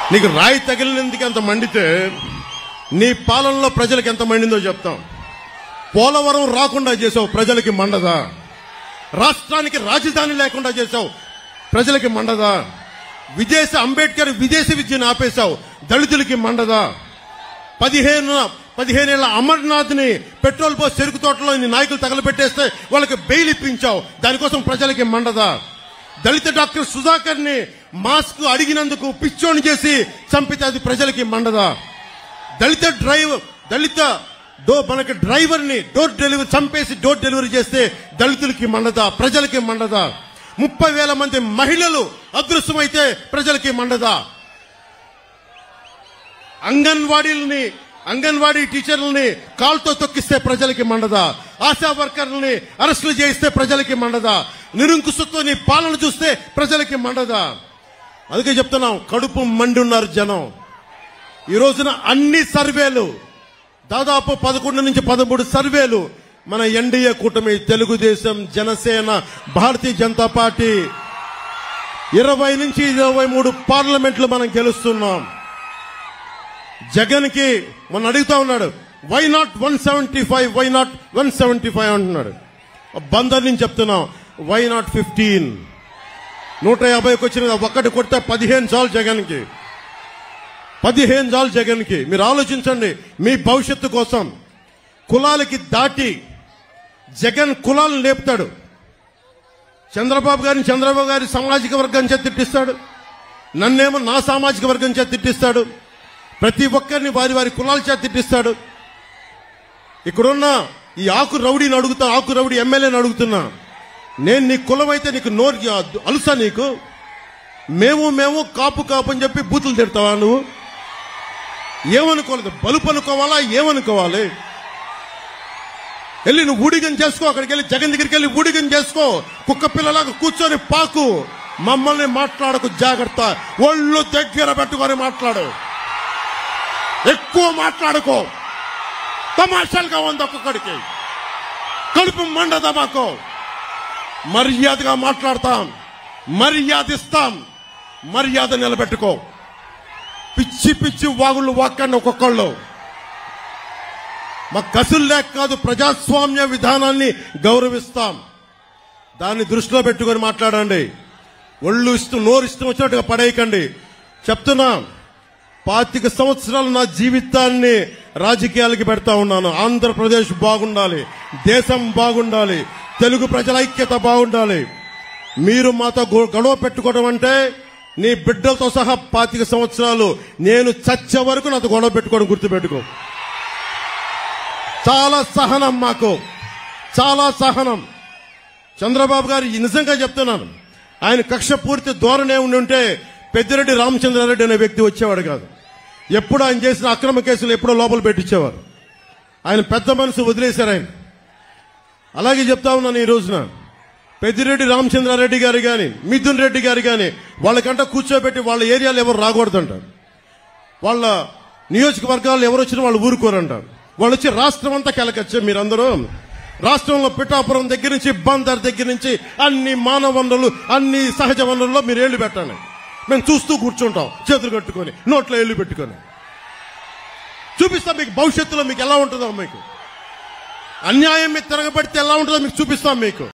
నీకు రాయి తగిలినందుకు ఎంత మండితే నీ పాలనలో ప్రజలకు ఎంత మండిందో చెప్తాం పోలవరం రాకుండా చేసావు ప్రజలకి మండదా రాష్ట్రానికి రాజధాని లేకుండా చేసావు ప్రజలకి మండదా విదేశీ అంబేద్కర్ విదేశీ విద్యను ఆపేశావు దళితులకి మండదా పదిహేను పదిహేనేళ్ల అమర్నాథ్ ని పెట్రోల్ పోసి చెరుకు తోటలో నీ నాయకులు తగలబెట్టేస్తే వాళ్ళకి బెయిల్ ఇప్పించావు దానికోసం ప్రజలకి మండదా దళిత డాక్టర్ సుధాకర్ ని మాస్క్ అడిగినందుకు పిచ్చోని చేసి చంపితే అది ప్రజలకి మండదా దళిత డ్రైవర్ దళిత డో మనకి డ్రైవర్ ని డోర్ డెలివరీ చంపేసి డోర్ డెలివరీ చేస్తే దళితులకి మండదా ప్రజలకి మండదా ముప్పై వేల మంది మహిళలు అదృశ్యమైతే ప్రజలకి మండదా అంగన్వాడీలని అంగన్వాడీ టీచర్లని కాల్తో తొక్కిస్తే ప్రజలకి మండదా ఆశా వర్కర్లని అరెస్టులు చేయిస్తే ప్రజలకి మండదా నిరుంకుశతో నీ పాలన చూస్తే ప్రజలకి మండదా అందుకే చెప్తున్నాం కడుపు మండి ఉన్నారు జనం ఈ రోజున అన్ని సర్వేలు దాదాపు పదకొండు నుంచి పదమూడు సర్వేలు మన ఎన్డీఏ కూటమి తెలుగుదేశం జనసేన భారతీయ జనతా పార్టీ ఇరవై నుంచి ఇరవై మూడు పార్లమెంట్లు మనం గెలుస్తున్నాం జగన్ కి మొన్న అడుగుతా ఉన్నాడు why not one seventy five why not one seventy five అంటున్నాడు బందర్ నుంచి చెప్తున్నాం వై నాట్ ఫిఫ్టీన్ నూట యాభైకి వచ్చిన ఒక్కటి కొడితే పదిహేను చాలు జగన్ కి పదిహేను చాలు జగన్ కి మీరు ఆలోచించండి మీ భవిష్యత్తు కోసం కులాలకి దాటి జగన్ కులాలను లేపుతాడు చంద్రబాబు గారిని చంద్రబాబు గారి సామాజిక వర్గం చేత తిట్టిస్తాడు నన్నేమో నా సామాజిక వర్గం చేత తిట్టిస్తాడు ప్రతి ఒక్కరిని వారి వారి కులాల చేత తిట్టిస్తాడు ఇక్కడున్న ఈ ఆకు రౌడీని అడుగుతా ఆకు రౌడీ ఎమ్మెల్యేని అడుగుతున్నా నేను నీ కులం అయితే నీకు నోరు అలుసా నీకు మేము మేము కాపు కాపు అని చెప్పి బూతులు తిడతావా నువ్వు ఏమనుకోలేదు బలుపు అనుకోవాలా ఏమనుకోవాలి వెళ్ళి నువ్వు ఊడిగం చేసుకో అక్కడికి వెళ్ళి జగన్ దగ్గరికి వెళ్ళి ఊడిగం చేసుకో కుక్క పిల్లలాగా కూర్చొని పాకు మమ్మల్ని మాట్లాడకు జాగ్రత్త ఒళ్ళు దగ్గర పెట్టుకొని మాట్లాడు ఎక్కువ మాట్లాడుకో తమాషాలుగా ఉంది ఒక్కొక్కడికి కడుపు మండదా మాకు మర్యాదగా మాట్లాడతాం మర్యాద ఇస్తాం మర్యాద నిలబెట్టుకో పిచ్చి పిచ్చి వాగుళ్ళు వాక్కండి ఒక్కొక్కళ్ళు మా కసులు లేక కాదు ప్రజాస్వామ్య విధానాన్ని గౌరవిస్తాం దాన్ని దృష్టిలో పెట్టుకొని మాట్లాడండి ఒళ్ళు ఇష్టం నోరు ఇష్టం వచ్చినట్టుగా పడేయకండి చెప్తున్నా పాతిక సంవత్సరాలు నా జీవితాన్ని రాజకీయాలకి పెడతా ఉన్నాను ఆంధ్రప్రదేశ్ బాగుండాలి దేశం బాగుండాలి తెలుగు ప్రజల ఐక్యత బాగుండాలి మీరు మాతో గొ- గొడవ పెట్టుకోవడం అంటే నీ బిడ్డలతో సహా పాతిక సంవత్సరాలు నేను చచ్చే వరకు నాతో గొడవ పెట్టుకోవడం గుర్తుపెట్టుకో చాలా సహనం మాకు చాలా సహనం చంద్రబాబు గారు ఈ నిజంగా చెప్తున్నాను ఆయన కక్ష పూర్తి ధోరణే ఉండి ఉంటే పెద్దిరెడ్డి రామచంద్రారెడ్డి అనే వ్యక్తి వచ్చేవాడు కాదు ఎప్పుడు ఆయన చేసిన అక్రమ కేసులు ఎప్పుడో లోపల పెట్టించేవారు ఆయన పెద్ద మనసు వదిలేశారు ఆయన అలాగే చెప్తా ఉన్నాను ఈ రోజున పెద్దిరెడ్డి రామచంద్రారెడ్డి గారు కానీ మిథున్ రెడ్డి గారు కానీ వాళ్ళకంట కూర్చోబెట్టి వాళ్ళ ఏరియాలో ఎవరు రాకూడదంట వాళ్ళ నియోజకవర్గాల్లో ఎవరు వచ్చినా వాళ్ళు ఊరుకోరంట వాళ్ళు వచ్చి రాష్ట్రం అంతా కెలకొచ్చే మీరందరూ రాష్ట్రంలో పిఠాపురం దగ్గర నుంచి బందర్ దగ్గర నుంచి అన్ని మానవ వనరులు అన్ని సహజ వనరుల్లో మీరు ఏళ్ళు పెట్టండి మేము చూస్తూ కూర్చుంటాం చేతులు కట్టుకొని నోట్లో ఏళ్ళు పెట్టుకొని చూపిస్తాం మీకు భవిష్యత్తులో మీకు ఎలా ఉంటుందో మీకు అన్యాయం మీద తిరగబడితే ఎలా ఉంటుందో మీకు చూపిస్తాం మీకు